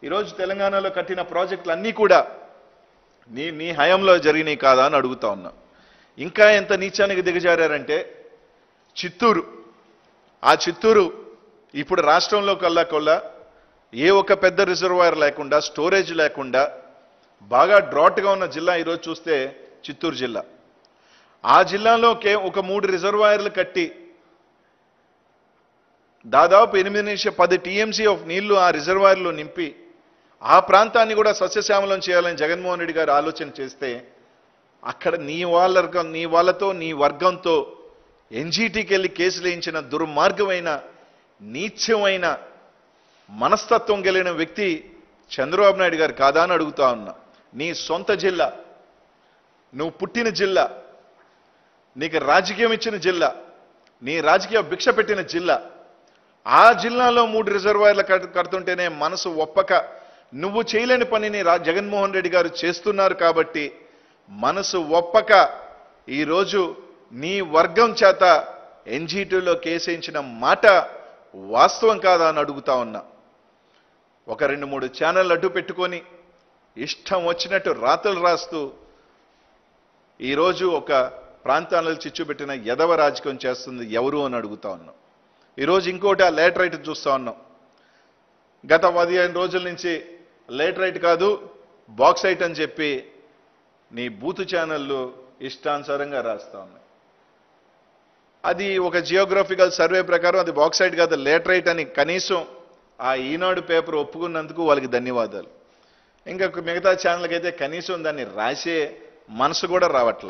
ఈరోజు తెలంగాణలో కట్టిన ప్రాజెక్టులు అన్నీ కూడా నీ నీ హయాంలో జరిగినాయి కాదా అని అడుగుతా ఉన్నా ఇంకా ఎంత నీచానికి దిగజారారంటే చిత్తూరు ఆ చిత్తూరు ఇప్పుడు రాష్ట్రంలో కల్లా కొల్లా ఏ ఒక్క పెద్ద రిజర్వాయర్ లేకుండా స్టోరేజ్ లేకుండా బాగా డ్రాట్గా ఉన్న జిల్లా ఈరోజు చూస్తే చిత్తూరు జిల్లా ఆ జిల్లాలో కే ఒక మూడు రిజర్వాయర్లు కట్టి దాదాపు ఎనిమిది నుంచి పది టీఎంసీ ఆఫ్ నీళ్లు ఆ రిజర్వాయర్లో నింపి ఆ ప్రాంతాన్ని కూడా సస్యశ్యామలం చేయాలని జగన్మోహన్ రెడ్డి గారు ఆలోచన చేస్తే అక్కడ నీ వాళ్ళ నీ వాళ్ళతో నీ వర్గంతో ఎన్జీటీకి వెళ్ళి కేసులు వేయించిన దుర్మార్గమైన నీచమైన మనస్తత్వం కలిగిన వ్యక్తి చంద్రబాబు నాయుడు గారు కాదా అని అడుగుతా ఉన్నా నీ సొంత జిల్లా నువ్వు పుట్టిన జిల్లా నీకు రాజకీయం ఇచ్చిన జిల్లా నీ రాజకీయ భిక్ష పెట్టిన జిల్లా ఆ జిల్లాలో మూడు రిజర్వాయర్లు కట్- కడుతుంటేనే మనసు ఒప్పక నువ్వు చేయలేని పనిని రా జగన్మోహన్ రెడ్డి గారు చేస్తున్నారు కాబట్టి మనసు ఒప్పక ఈరోజు నీ వర్గం చేత ఎన్జీటీలో కేసేయించిన మాట వాస్తవం కాదా అని అడుగుతా ఉన్నా ఒక రెండు మూడు ఛానల్ అడ్డు పెట్టుకొని ఇష్టం వచ్చినట్టు రాతలు రాస్తూ ఈరోజు ఒక ప్రాంతాలను చిచ్చుపెట్టిన ఎదవ రాజకీయం చేస్తుంది ఎవరు అని అడుగుతా ఉన్నాం ఈరోజు ఇంకోటి ఆ లేటరైట్ చూస్తా ఉన్నాం గత పదిహేను రోజుల నుంచి లేటరైట్ కాదు బాక్సైట్ అని చెప్పి నీ బూతు ఛానళ్ళు ఇష్టానుసారంగా రాస్తా ఉన్నాయి అది ఒక జియోగ్రఫికల్ సర్వే ప్రకారం అది బాక్సైట్ కాదు లేటరైట్ అని కనీసం ఆ ఈనాడు పేపర్ ఒప్పుకున్నందుకు వాళ్ళకి ధన్యవాదాలు ఇంకా మిగతా ఛానల్కి అయితే కనీసం దాన్ని రాసే మనసు కూడా రావట్ల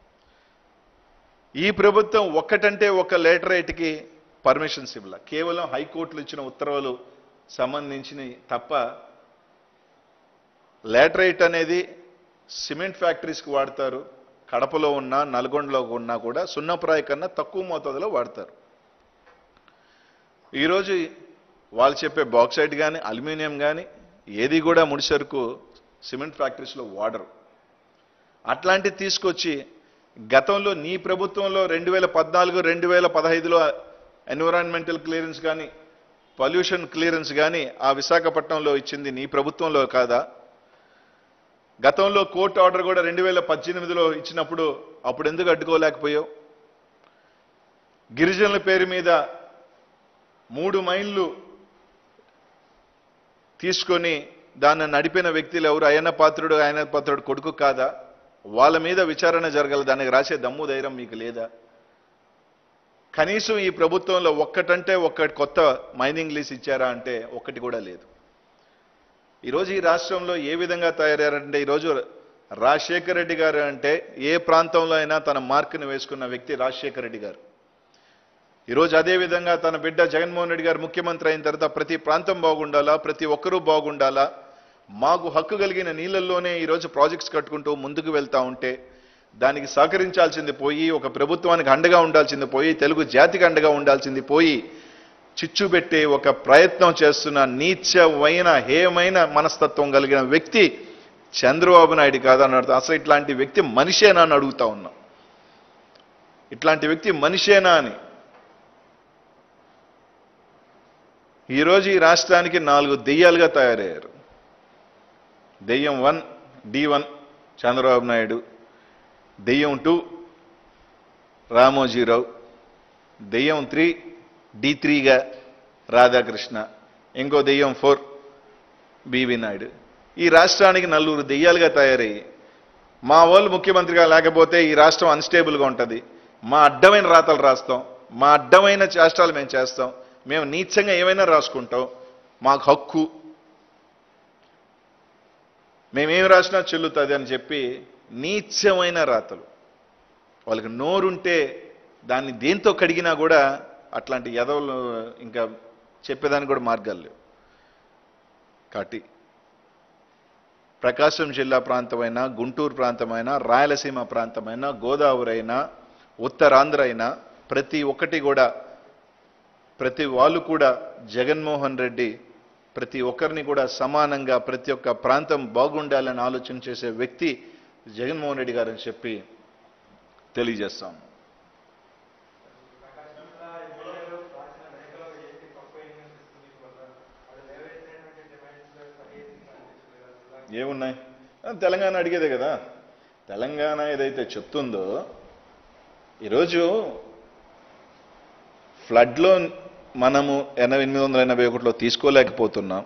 ఈ ప్రభుత్వం ఒక్కటంటే ఒక లేటరైట్కి పర్మిషన్స్ ఇవ్వాల కేవలం హైకోర్టులు ఇచ్చిన ఉత్తర్వులు సంబంధించిన తప్ప లేటరైట్ అనేది సిమెంట్ ఫ్యాక్టరీస్కి వాడతారు కడపలో ఉన్నా నల్గొండలో ఉన్నా కూడా సున్నప్రాయ కన్నా తక్కువ మోతాదులో వాడతారు ఈరోజు వాళ్ళు చెప్పే బాక్సైట్ కానీ అల్యూమినియం కానీ ఏది కూడా ముడిసరుకు సిమెంట్ ఫ్యాక్టరీస్లో వాడరు అట్లాంటివి తీసుకొచ్చి గతంలో నీ ప్రభుత్వంలో రెండు వేల పద్నాలుగు రెండు వేల పదహైదులో ఎన్విరాన్మెంటల్ క్లియరెన్స్ కానీ పొల్యూషన్ క్లియరెన్స్ కానీ ఆ విశాఖపట్నంలో ఇచ్చింది నీ ప్రభుత్వంలో కాదా గతంలో కోర్టు ఆర్డర్ కూడా రెండు వేల పద్దెనిమిదిలో ఇచ్చినప్పుడు అప్పుడు ఎందుకు అడ్డుకోలేకపోయావు గిరిజనుల పేరు మీద మూడు మైళ్ళు తీసుకొని దాన్ని నడిపిన వ్యక్తులు ఎవరు అయ్యన్న పాత్రుడు ఆయన పాత్రుడు కొడుకు కాదా వాళ్ళ మీద విచారణ జరగాలి దానికి రాసే దమ్ము ధైర్యం మీకు లేదా కనీసం ఈ ప్రభుత్వంలో ఒక్కటంటే ఒక్క కొత్త మైనింగ్ లీస్ ఇచ్చారా అంటే ఒక్కటి కూడా లేదు ఈరోజు ఈ రాష్ట్రంలో ఏ విధంగా తయారయ్యారంటే ఈరోజు రాజశేఖర రెడ్డి గారు అంటే ఏ ప్రాంతంలో అయినా తన మార్కును వేసుకున్న వ్యక్తి రాజశేఖర రెడ్డి గారు ఈరోజు అదే విధంగా తన బిడ్డ జగన్మోహన్ రెడ్డి గారు ముఖ్యమంత్రి అయిన తర్వాత ప్రతి ప్రాంతం బాగుండాలా ప్రతి ఒక్కరూ బాగుండాలా మాకు హక్కు కలిగిన నీళ్ళల్లోనే ఈరోజు ప్రాజెక్ట్స్ కట్టుకుంటూ ముందుకు వెళ్తా ఉంటే దానికి సహకరించాల్సింది పోయి ఒక ప్రభుత్వానికి అండగా ఉండాల్సింది పోయి తెలుగు జాతికి అండగా ఉండాల్సింది పోయి చిచ్చు పెట్టే ఒక ప్రయత్నం చేస్తున్న నీచమైన హేయమైన మనస్తత్వం కలిగిన వ్యక్తి చంద్రబాబు నాయుడు కాదని అర్థం అసలు ఇట్లాంటి వ్యక్తి మనిషేనా అని అడుగుతా ఉన్నా ఇట్లాంటి వ్యక్తి మనిషేనా అని ఈరోజు ఈ రాష్ట్రానికి నాలుగు దెయ్యాలుగా తయారయ్యారు దెయ్యం one D one Chandrababu Naidu దెయ్యం టూ రామోజీరావు దెయ్యం త్రీ డి త్రీగా రాధాకృష్ణ ఇంకో దెయ్యం ఫోర్ బివి నాయుడు ఈ రాష్ట్రానికి నలుగురు దెయ్యాలుగా తయారయ్యి మా వాళ్ళు ముఖ్యమంత్రిగా లేకపోతే ఈ రాష్ట్రం అన్స్టేబుల్గా ఉంటుంది మా అడ్డమైన రాతలు రాస్తాం మా అడ్డమైన చేష్టాలు మేము చేస్తాం మేము నీచంగా ఏమైనా రాసుకుంటాం మాకు హక్కు మేమేం రాసినా చెల్లుతుంది అని చెప్పి నీచమైన రాతలు వాళ్ళకి నోరుంటే దాన్ని దేంతో కడిగినా కూడా అట్లాంటి ఎదవలు ఇంకా చెప్పేదానికి కూడా మార్గాలు లేవు కాబట్టి ప్రకాశం జిల్లా ప్రాంతమైన గుంటూరు ప్రాంతమైన రాయలసీమ ప్రాంతమైన గోదావరి అయినా ఉత్తరాంధ్ర అయినా ప్రతి ఒక్కటి కూడా ప్రతి వాళ్ళు కూడా జగన్మోహన్ రెడ్డి ప్రతి ఒక్కరిని కూడా సమానంగా ప్రతి ఒక్క ప్రాంతం బాగుండాలని ఆలోచన చేసే వ్యక్తి జగన్మోహన్ రెడ్డి గారని చెప్పి తెలియజేస్తాం రాసిన లేఖలో ఏంటి తప్పు ఏం కనిపిస్తుంది మీకు వల్ల? వాళ్ళు నెరవేర్చినటువంటి డిమాండ్స్ లో సరి ఏమున్నాయి ఆ, తెలంగాణ అడిగేదే కదా తెలంగాణ ఏదైతే చెప్తుందో ఈరోజు ఫ్లడ్లో మనము ఎనభై ఎనిమిది వందల ఎనభై ఒకటిలో తీసుకోలేకపోతున్నాం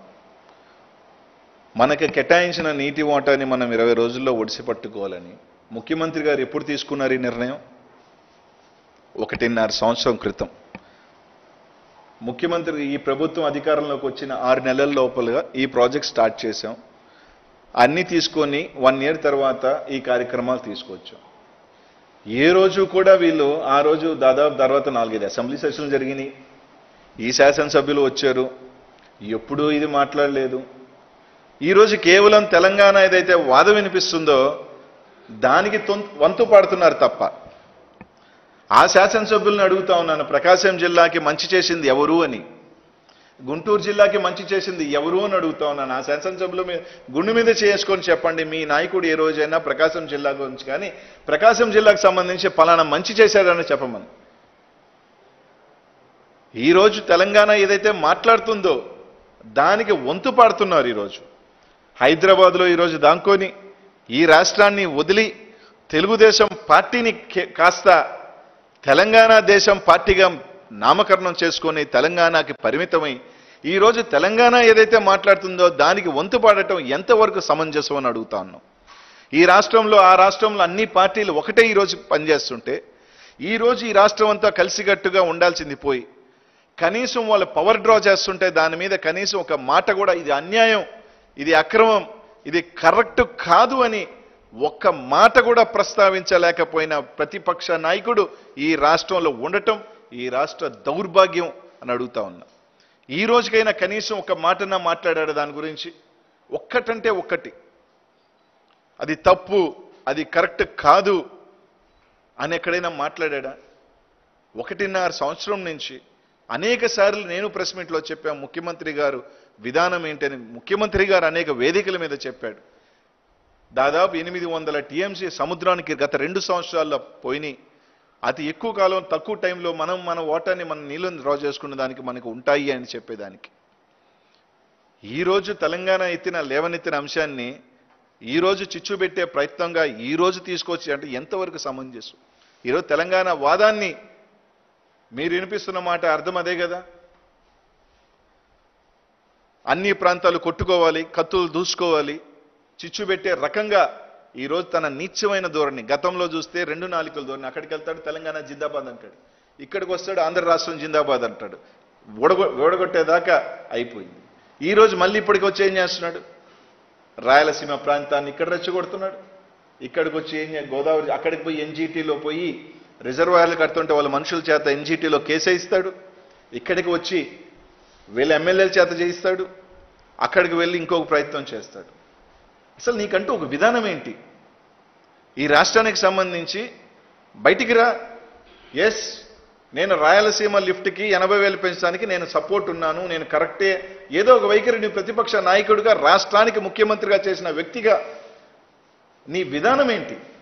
మనకి కేటాయించిన నీటి వాటాని మనం ఇరవై రోజుల్లో ఒడిసి పట్టుకోవాలని ముఖ్యమంత్రి గారు ఎప్పుడు తీసుకున్నారు ఈ నిర్ణయం ఒకటిన్నర సంవత్సరం క్రితం ముఖ్యమంత్రి ఈ ప్రభుత్వం అధికారంలోకి వచ్చిన ఆరు నెలల లోపలగా ఈ ప్రాజెక్ట్ స్టార్ట్ చేశాం అన్ని తీసుకొని వన్ ఇయర్ తర్వాత ఈ కార్యక్రమాలు తీసుకొచ్చాం ఏ రోజు కూడా వీళ్ళు ఆ రోజు దాదాపు తర్వాత నాలుగైదు అసెంబ్లీ సెషన్లు జరిగినాయి ఈ శాసనసభ్యులు వచ్చారు ఎప్పుడూ ఇది మాట్లాడలేదు ఈరోజు కేవలం తెలంగాణ ఏదైతే వాదం వినిపిస్తుందో దానికి తొం- వంతు పాడుతున్నారు తప్ప ఆ శాసనసభ్యులను అడుగుతా ఉన్నాను ప్రకాశం జిల్లాకి మంచి చేసింది ఎవరు అని గుంటూరు జిల్లాకి మంచి చేసింది ఎవరు అని అడుగుతా ఉన్నాను ఆ శాసనసభ్యులు మీ గుండె మీద చేసుకొని చెప్పండి మీ నాయకుడు ఏ రోజైనా ప్రకాశం జిల్లా గురించి కానీ ప్రకాశం జిల్లాకు సంబంధించి పలానా మంచి చేశాడని చెప్పమని ఈరోజు తెలంగాణ ఏదైతే మాట్లాడుతుందో దానికి వంతు పాడుతున్నారు ఈరోజు హైదరాబాద్లో ఈరోజు దాంకొని ఈ రాష్ట్రాన్ని వదిలి తెలుగుదేశం పార్టీని కే- కాస్త తెలంగాణ దేశం పార్టీగా నామకరణం చేసుకొని తెలంగాణకి పరిమితమై ఈరోజు తెలంగాణ ఏదైతే మాట్లాడుతుందో దానికి వంతు పాడటం ఎంతవరకు సమంజసం అని అడుగుతా ఉన్నాం ఈ రాష్ట్రంలో ఆ రాష్ట్రంలో అన్ని పార్టీలు ఒకటే ఈరోజు పనిచేస్తుంటే ఈరోజు ఈ రాష్ట్రం అంతా కలిసికట్టుగా ఉండాల్సింది పోయి కనీసం వాళ్ళు పవర్ డ్రా చేస్తుంటే దాని మీద కనీసం ఒక మాట కూడా ఇది అన్యాయం ఇది అక్రమం ఇది కరెక్ట్ కాదు అని ఒక్క మాట కూడా ప్రస్తావించలేకపోయిన ప్రతిపక్ష నాయకుడు ఈ రాష్ట్రంలో ఉండటం ఈ రాష్ట్ర దౌర్భాగ్యం అని అడుగుతా ఉన్నా ఈ రోజుకైనా కనీసం ఒక మాటన మాట్లాడాడు దాని గురించి ఒక్కటంటే ఒక్కటి అది తప్పు అది కరెక్ట్ కాదు అని ఎక్కడైనా మాట్లాడా ఒకటిన్నర సంవత్సరం నుంచి అనేక సార్లు నేను ప్రెస్ మీట్లో చెప్పాను ముఖ్యమంత్రి గారు విధానం ఏంటని ముఖ్యమంత్రి గారు అనేక వేదికల మీద చెప్పాడు దాదాపు ఎనిమిది వందల టీఎంసీ సముద్రానికి గత రెండు సంవత్సరాల్లో పోయినాయి అతి ఎక్కువ కాలం తక్కువ టైంలో మనం మన ఓటాన్ని మన నీళ్ళని డ్రా చేసుకున్న దానికి మనకు ఉంటాయి అని చెప్పేదానికి ఈ రోజు తెలంగాణ ఎత్తిన లేవనెత్తిన అంశాన్ని ఈ రోజు చిచ్చు పెట్టే ప్రయత్నంగా ఈ రోజు తీసుకొచ్చి అంటే ఎంతవరకు సమంజసం ఈరోజు తెలంగాణ వాదాన్ని మీరు వినిపిస్తున్న మాట అర్థం అదే కదా అన్ని ప్రాంతాలు కొట్టుకోవాలి కత్తులు దూసుకోవాలి చిచ్చు పెట్టే రకంగా ఈరోజు తన నీచమైన ధోరణి గతంలో చూస్తే రెండు నాలుకల ధోరణి అక్కడికి వెళ్తాడు తెలంగాణ జిందాబాద్ అంటాడు ఇక్కడికి వస్తాడు ఆంధ్ర రాష్ట్రం జిందాబాద్ అంటాడు ఓడగొ ఓడగొట్టేదాకా అయిపోయింది ఈ రోజు మళ్ళీ ఇప్పటికి వచ్చి ఏం చేస్తున్నాడు రాయలసీమ ప్రాంతాన్ని ఇక్కడ రెచ్చగొడుతున్నాడు ఇక్కడికి వచ్చి ఏం చే- గోదావరి అక్కడికి పోయి ఎన్జీటీలో పోయి రిజర్వాయర్లు కడుతుంటే వాళ్ళ మనుషుల చేత ఎన్జీటీలో కేసే ఇస్తాడు ఇక్కడికి వచ్చి వీళ్ళ ఎమ్మెల్యేల చేత చేయిస్తాడు అక్కడికి వెళ్ళి ఇంకొక ప్రయత్నం చేస్తాడు అసలు నీకంటూ ఒక విధానం ఏంటి ఈ రాష్ట్రానికి సంబంధించి బయటికి రా ఎస్ నేను రాయలసీమ లిఫ్ట్కి ఎనభై వేలు పెంచడానికి నేను సపోర్ట్ ఉన్నాను నేను కరెక్టే ఏదో ఒక వైఖరి నీ ప్రతిపక్ష నాయకుడిగా రాష్ట్రానికి ముఖ్యమంత్రిగా చేసిన వ్యక్తిగా నీ విధానం ఏంటి